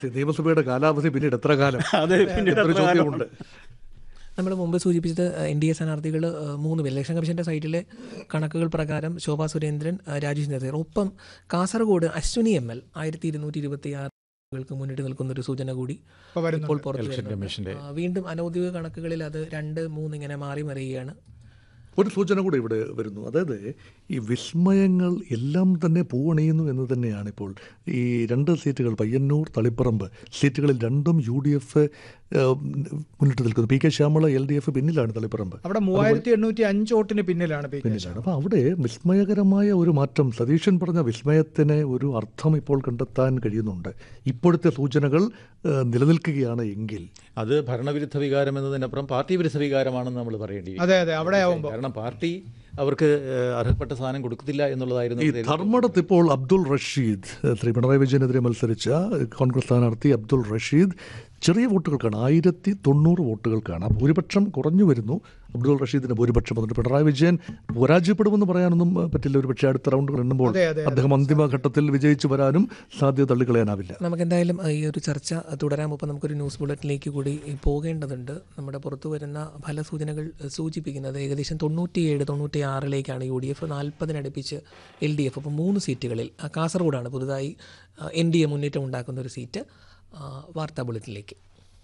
നിയമസഭയുടെ കാലാവധി പിന്നീട് എത്ര കാലം അതെ, പിന്നീട് എന്നൊരു എത്ര ചോദ്യമുണ്ട് നമ്മൾ മുമ്പ് സൂചിപ്പിച്ചത് എൻ ഡി എ സ്ഥാനാർത്ഥികൾ മൂന്ന് പേര് ഇലക്ഷൻ കമ്മീഷന്റെ സൈറ്റിലെ കണക്കുകൾ പ്രകാരം ശോഭാ സുരേന്ദ്രൻ ആ, രാജേഷ് നേതൃത്വം ഒപ്പം കാസർഗോഡ് അശ്വിനി എം എൽ ആയിരത്തി ഇരുന്നൂറ്റി ഇരുപത്തി ആറുകൾക്ക് മുന്നിട്ട് നിൽക്കുന്ന ഒരു സൂചന കൂടി ഇപ്പോൾ വരുന്നുണ്ട്. ഇപ്പോൾ പുറത്തു ഇലക്ഷൻ വരുന്നുണ്ട്. കമ്മീഷന്റെ ആ, വീണ്ടും അനൗദ്യോഗിക കണക്കുകളിൽ അത് രണ്ട് മൂന്ന് ഇങ്ങനെ മാറി മറിയുകയാണ് ഒരു സൂചന കൂടെ ഇവിടെ വരുന്നു അതായത് ഈ വിസ്മയങ്ങൾ എല്ലാം തന്നെ പൂവണിയുന്നു എന്ന് തന്നെയാണ് ഇപ്പോൾ ഈ രണ്ട് സീറ്റുകൾ പയ്യന്നൂർ തളിപ്പറമ്പ് സീറ്റുകളിൽ രണ്ടും യു ഡി എഫ് മുന്നിട്ട് നിൽക്കുന്നു P K Shyamala L D F പിന്നിലാണ് തളിപ്പറമ്പ് അവിടെ മൂവായിരത്തി എണ്ണൂറ്റി അഞ്ച് വോട്ടിന് പിന്നിലാണ് പി കെ പിന്നിലാണ് അപ്പോൾ അവിടെ വിസ്മയകരമായ ഒരു മാറ്റം സതീശൻ പറഞ്ഞ വിസ്മയത്തിന് ഒരു അർത്ഥം ഇപ്പോൾ കണ്ടെത്താൻ കഴിയുന്നുണ്ട് ഇപ്പോഴത്തെ സൂചനകൾ ഏഹ്, നിലനിൽക്കുകയാണ് എങ്കിൽ അത് ഭരണവിരുദ്ധ വികാരം എന്നതിനപ്പുറം പാർട്ടി വിരുദ്ധ വികാരമാണെന്ന് നമ്മൾ പറയേണ്ടി വരും. അതെ അതെ അവിടെ ആവുമ്പോൾ കാരണം പാർട്ടി അവർക്ക് ഏഹ്, അർഹപ്പെട്ട സ്ഥാനം കൊടുക്കത്തില്ല എന്നുള്ളതായിരുന്നു ഈ ഇതിൽ ധർമ്മടത്ത് ഇപ്പോൾ അബ്ദുൾ റഷീദ് ഏഹ്, ശ്രീ പിണറായി വിജയനെതിരെ മത്സരിച്ച കോൺഗ്രസ് സ്ഥാനാർത്ഥി അബ്ദുൾ റഷീദ് ചെറിയ വോട്ടുകൾക്കാണ് ആയിരത്തി തൊണ്ണൂറ് വോട്ടുകൾക്കാണ് ആ ഭൂരിപക്ഷം കുറഞ്ഞു വരുന്നു അബ്ദുൾ റഷീദിന് ഭൂരിപക്ഷം വന്നിട്ട് പിണറായി വിജയൻ പരാജയപ്പെടുമെന്ന് പറയാനൊന്നും ഏഹ്, പറ്റില്ല ഒരു പക്ഷേ അടുത്ത റൗണ്ട് എണ്ണുമ്പോൾ അതെ, അതെ, അദ്ദേഹം അന്തിമഘട്ടത്തിൽ വിജയിച്ചു വരാനും സാധ്യത തള്ളിക്കളയാനാവില്ല നമുക്ക് എന്തായാലും ഈ ഒരു ചർച്ച തുടരാൻ ഒപ്പം നമുക്കൊരു ന്യൂസ് ബുള്ളറ്റിലേക്ക് കൂടി പോകേണ്ടതുണ്ട് നമ്മുടെ പുറത്തു വരുന്ന ഫലസൂചനകൾ സൂചിപ്പിക്കുന്നത് ഏകദേശം തൊണ്ണൂറ്റിയേഴ് തൊണ്ണൂറ്റി ആറിലേക്കാണ് യു ഡി എഫ് നാൽപ്പതിനടുപ്പിച്ച് എൽ ഡി എഫ് അപ്പോൾ മൂന്ന് സീറ്റുകളിൽ ആ, കാസർഗോഡാണ് പുതുതായി എൻ ഡി എ മുന്നേറ്റം ഉണ്ടാക്കുന്ന ഒരു സീറ്റ് ആ, വാർത്താ ബുള്ളറ്റിലേക്ക്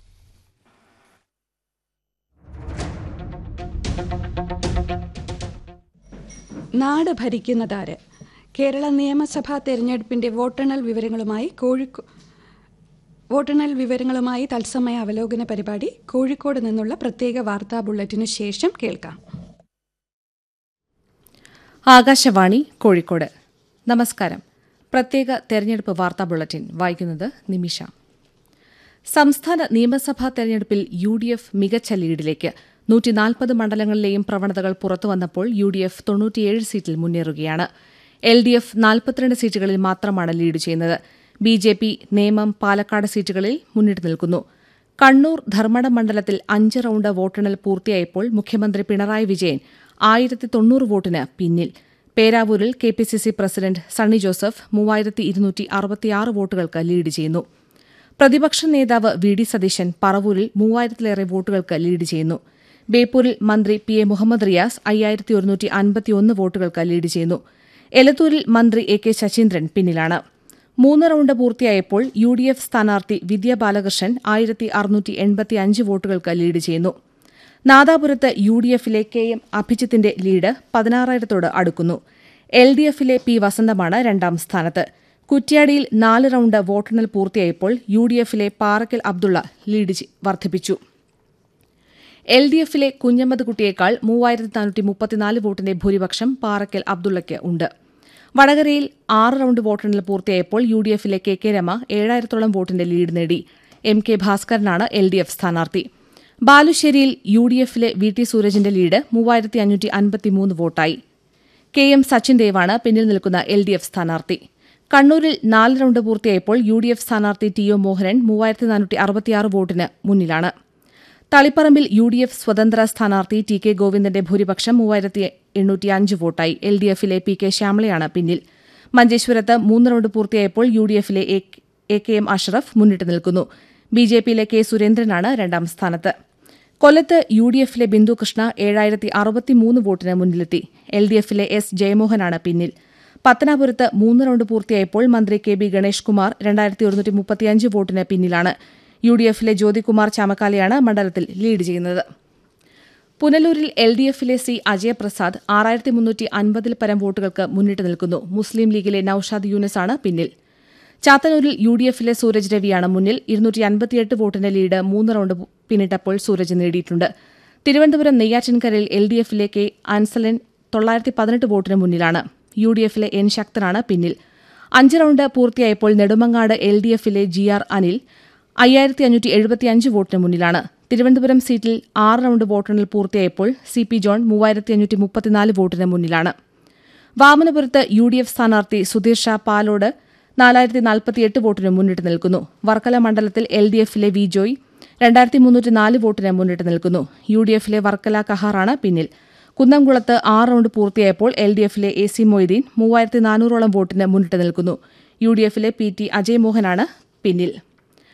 നാട് ഭരിക്കുന്നതാര് കേരള നിയമസഭാ തെരഞ്ഞെടുപ്പിന്റെ വോട്ടെണ്ണൽ വിവരങ്ങളുമായി കോഴിക്കോ വോട്ടെണ്ണൽ വിവരങ്ങളുമായി തത്സമയ അവലോകന പരിപാടി കോഴിക്കോട് നിന്നുള്ള പ്രത്യേക വാർത്താ ബുള്ളറ്റിനു ശേഷം കേൾക്കാം ആകാശവാണി കോഴിക്കോട് നമസ്കാരം പ്രത്യേക തെരഞ്ഞെടുപ്പ് വാർത്താ ബുള്ളറ്റിൻ വായിക്കുന്നത് നിമിഷ സംസ്ഥാന നിയമസഭാ തെരഞ്ഞെടുപ്പിൽ യു ഡി എഫ് മികച്ച ലീഡിലേക്ക് നൂറ്റിനാൽപ്പത് മണ്ഡലങ്ങളിലെയും പ്രവണതകൾ പുറത്തുവന്നപ്പോൾ യു ഡി എഫ് തൊണ്ണൂറ്റിയേഴ് സീറ്റിൽ മുന്നേറുകയാണ് എൽ ഡി എഫ് നാൽപ്പത്തിരണ്ട് സീറ്റുകളിൽ മാത്രമാണ് ലീഡ് ചെയ്യുന്നത് B J P Nemom Palakkad സീറ്റുകളിൽ മുന്നിട്ട് നിൽക്കുന്നു കണ്ണൂർ ധർമ്മടം മണ്ഡലത്തിൽ അഞ്ച് റൌണ്ട് വോട്ടെണ്ണൽ പൂർത്തിയായപ്പോൾ മുഖ്യമന്ത്രി പിണറായി വിജയൻ ആയിരത്തി തൊണ്ണൂറ് വോട്ടിന് പിന്നിൽ പേരാവൂരിൽ K P C C president Sunny Joseph മൂവായിരത്തി ഇരുന്നൂറ്റി അറുപത്തിയാറ് വോട്ടുകൾക്ക് ലീഡ് ചെയ്യുന്നു പ്രതിപക്ഷ നേതാവ് വി ഡി സതീശൻ പറവൂരിൽ മൂവായിരത്തിലേറെ വോട്ടുകൾക്ക് ലീഡ് ചെയ്യുന്നു ബേപ്പൂരിൽ മന്ത്രി പി എ മുഹമ്മദ് റിയാസ് അയ്യായിരത്തി ഒരുന്നൂറ്റി അൻപത്തിയൊന്ന് വോട്ടുകൾക്ക് ലീഡ് ചെയ്യുന്നു എലത്തൂരിൽ മന്ത്രി എ കെ ശശീന്ദ്രൻ പിന്നിലാണ് മൂന്ന് റൌണ്ട് പൂർത്തിയായപ്പോൾ യു ഡി എഫ് സ്ഥാനാർത്ഥി വിദ്യ ബാലകൃഷ്ണൻ ആയിരത്തി അറുന്നൂറ്റി എൺപത്തി അഞ്ച് വോട്ടുകൾക്ക് ലീഡ് ചെയ്യുന്നു നാദാപുരത്ത് യു ഡി എഫിലെ കെ എം അഭിജിത്തിന്റെ ലീഡ് പതിനാറായിരത്തോട് അടുക്കുന്നു എൽ ഡി എഫിലെ പി വസന്തമാണ് രണ്ടാം സ്ഥാനത്ത് കുറ്റ്യാടിയിൽ നാല് റൌണ്ട് വോട്ടെണ്ണൽ പൂർത്തിയായപ്പോൾ യു ഡി എഫിലെ പാറക്കൽ അബ്ദുള്ള ലീഡ് ചെ- വർദ്ധിപ്പിച്ചു എൽ ഡി എഫിലെ കുഞ്ഞമ്മദ് കുട്ടിയേക്കാൾ മൂവായിരത്തി നാനൂറ്റി മുപ്പത്തിനാല് വോട്ടിന്റെ ഭൂരിപക്ഷം പാറക്കൽ അബ്ദുള്ളയ്ക്ക് ഉണ്ട് വടകരയിൽ ആറ് റൌണ്ട് വോട്ടെണ്ണൽ പൂർത്തിയായപ്പോൾ യു ഡി എഫിലെ കെ കെ രമ ഏഴായിരത്തോളം വോട്ടിന്റെ ലീഡ് നേടി എം കെ ഭാസ്കരനാണ് എൽ ഡി എഫ് സ്ഥാനാർത്ഥി ബാലുശ്ശേരിയിൽ യു ഡി എഫിലെ വി ടി സൂരജിന്റെ ലീഡ് മൂവായിരത്തി അഞ്ഞൂറ്റി അൻപത്തിമൂന്ന് വോട്ടായി കെ എം സച്ചിൻ ദേവാണ് പിന്നിൽ നിൽക്കുന്ന എൽ ഡി എഫ് സ്ഥാനാർത്ഥി കണ്ണൂരിൽ നാല് റൌണ്ട് പൂർത്തിയായപ്പോൾ യു ഡി എഫ് സ്ഥാനാർത്ഥി ടി ഒ മോഹനൻ മൂവായിരത്തി നാനൂറ്റി അറുപത്തിയാറ് വോട്ടിന് മുന്നിലാണ് തളിപ്പറമ്പിൽ യു ഡി എഫ് സ്വതന്ത്ര സ്ഥാനാർത്ഥി ടി കെ ഗോവിന്ദന്റെ ഭൂരിപക്ഷം മൂവായിരത്തി എണ്ണൂറ്റി അഞ്ച് വോട്ടായി എൽ ഡി എഫിലെ പി കെ ശ്യാമളയാണ് പിന്നിൽ മഞ്ചേശ്വരത്ത് മൂന്ന് റൌണ്ട് പൂർത്തിയായപ്പോൾ യു ഡി എഫിലെ A A K M Ashraf മുന്നിട്ട് നിൽക്കുന്നു ബി ജെ പിയിലെ കെ സുരേന്ദ്രനാണ് രണ്ടാം സ്ഥാനത്ത് കൊല്ലത്ത് യു ഡി എഫിലെ ബിന്ദു കൃഷ്ണ ഏഴായിരത്തി അറുപത്തിമൂന്ന് വോട്ടിന് മുന്നിലെത്തി എൽ ഡി എഫിലെ എസ് ജയമോഹനാണ് പിന്നിൽ പത്തനാപുരത്ത് മൂന്ന് റൌണ്ട് പൂർത്തിയായപ്പോൾ മന്ത്രി കെ ബി ഗണേഷ് കുമാർ രണ്ടായിരത്തി ഒരുന്നൂറ്റി മുപ്പത്തിയഞ്ച് വോട്ടിന് പിന്നിലാണ് യു ഡി എഫിലെ ജ്യോതികുമാർ ചാമക്കാലയാണ് മണ്ഡലത്തിൽ ലീഡ് ചെയ്യുന്നത് പുനലൂരിൽ എൽ ഡി എഫിലെ സി അജയപ്രസാദ് ആറായിരത്തി മുന്നൂറ്റി അൻപതിൽ പരം വോട്ടുകൾക്ക് മുന്നിട്ട് നിൽക്കുന്നു മുസ്ലിം ലീഗിലെ നൌഷാദ് യൂനിസാണ് പിന്നിൽ ചാത്തന്നൂരിൽ യു ഡി എഫിലെ സൂരജ് രവിയാണ് മുന്നിൽ ഇരുന്നൂറ്റി അൻപത്തിയെട്ട് വോട്ടിന്റെ ലീഡ് മൂന്ന് റൌണ്ട് പിന്നിട്ടപ്പോൾ സൂരജ് നേടിയിട്ടുണ്ട് തിരുവനന്തപുരം നെയ്യാറ്റിൻകരയിൽ എൽ ഡി എഫിലെ കെ അൻസലൻ തൊള്ളായിരത്തി പതിനെട്ട് വോട്ടിന് മുന്നിലാണ് യു ഡി എഫിലെ എൻ ശക്തനാണ് പിന്നിൽ അഞ്ച് റൌണ്ട് പൂർത്തിയായപ്പോൾ നെടുമങ്ങാട് എൽ ഡി എഫിലെ ജി ആർ അനിൽ അയ്യായിരത്തി അഞ്ഞൂറ്റി എഴുപത്തിയഞ്ച് വോട്ടിന് മുന്നിലാണ് തിരുവനന്തപുരം സീറ്റിൽ ആറ് റൌണ്ട് വോട്ടെണ്ണൽ പൂർത്തിയായപ്പോൾ സി പി ജോൺ മൂവായിരത്തി അഞ്ഞൂറ്റി മുപ്പത്തിനാല് വോട്ടിന് മുന്നിലാണ് വാമനപുരത്ത് യു ഡി എഫ് സ്ഥാനാർത്ഥി സുധീർ ഷാ പാലോട് നാലായിരത്തി നാൽപ്പത്തിയെട്ട് വോട്ടിന് മുന്നിട്ട് നിൽക്കുന്നു വർക്കല മണ്ഡലത്തിൽ എൽ ഡി എഫിലെ വി ജോയ് രണ്ടായിരത്തി മുന്നൂറ്റി നാല് വോട്ടിന് മുന്നിട്ട് നിൽക്കുന്നു യു ഡി എഫിലെ വർക്കല കഹാറാണ് പിന്നിൽ കുന്നംകുളത്ത് ആറ് റൌണ്ട് പൂർത്തിയായപ്പോൾ എൽ ഡി എഫിലെ എ സി മൊയ്തീൻ മൂവായിരത്തി നാനൂറോളം വോട്ടിന് മുന്നിട്ട് നിൽക്കുന്നു യു ഡി എഫിലെ പി ടി അജയ് മോഹനാണ് പിന്നിൽ